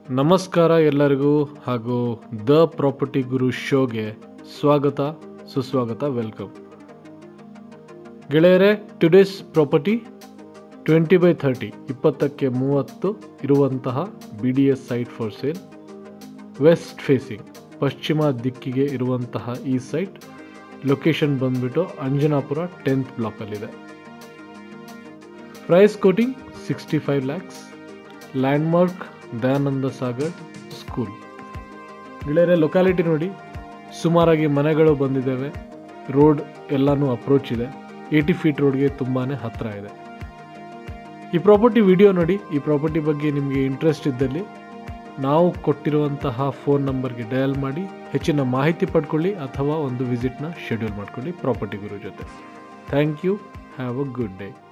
ನಮಸ್ಕಾರ ಎಲ್ಲರಿಗೂ ಹಾಗೂ ದ ಪ್ರಾಪರ್ಟಿ ಗುರು ಶೋಗೆ ಸ್ವಾಗತ ಸುಸ್ವಾಗತ ವೆಲ್ಕಮ್ ಗೆಳೆಯರೆ today's property twenty by thirty ಇಪ್ಪತ್ತಕ್ಕೆ ಮೂವತ್ತು ಇರುವಂತಹ B D S site for sale west facing ಪಶ್ಚಿಮ ದಿಕ್ಕಿಗೆ ಇರುವಂತಹ ಈ ಸೈಟ್ ಲೊಕೇಶನ್ ಬಂದ್ಬಿಟ್ಟು ಅಂಜನಾಪುರ ಟೆಂತ್ ಬ್ಲಾಕಲ್ಲಿದೆ price quoting sixty five lakhs landmark Dayananda Sagar school ಗೆಳೆಯರೆ ಲೊಕ್ಯಾಲಿಟಿ ನೋಡಿ ಸುಮಾರಾಗಿ ಮನೆಗಳು ಬಂದಿದ್ದಾವೆ ರೋಡ್ ಎಲ್ಲನೂ ಅಪ್ರೋಚ್ ಇದೆ ಏಯ್ಟಿ ಫೀಟ್ ರೋಡ್ಗೆ ತುಂಬಾ ಹತ್ತಿರ ಇದೆ ಈ ಪ್ರಾಪರ್ಟಿ ವಿಡಿಯೋ ನೋಡಿ ಈ ಪ್ರಾಪರ್ಟಿ ಬಗ್ಗೆ ನಿಮಗೆ ಇಂಟ್ರೆಸ್ಟ್ ಇದ್ದಲ್ಲಿ ನಾವು ಕೊಟ್ಟಿರುವಂತಹ ಫೋನ್ ನಂಬರ್ಗೆ ಡಯಲ್ ಮಾಡಿ ಹೆಚ್ಚಿನ ಮಾಹಿತಿ ಪಡ್ಕೊಳ್ಳಿ ಅಥವಾ ಒಂದು ವಿಸಿಟ್ನ ಶೆಡ್ಯೂಲ್ ಮಾಡ್ಕೊಳ್ಳಿ ಪ್ರಾಪರ್ಟಿ ಗುರು ಜೊತೆ thank you have a good day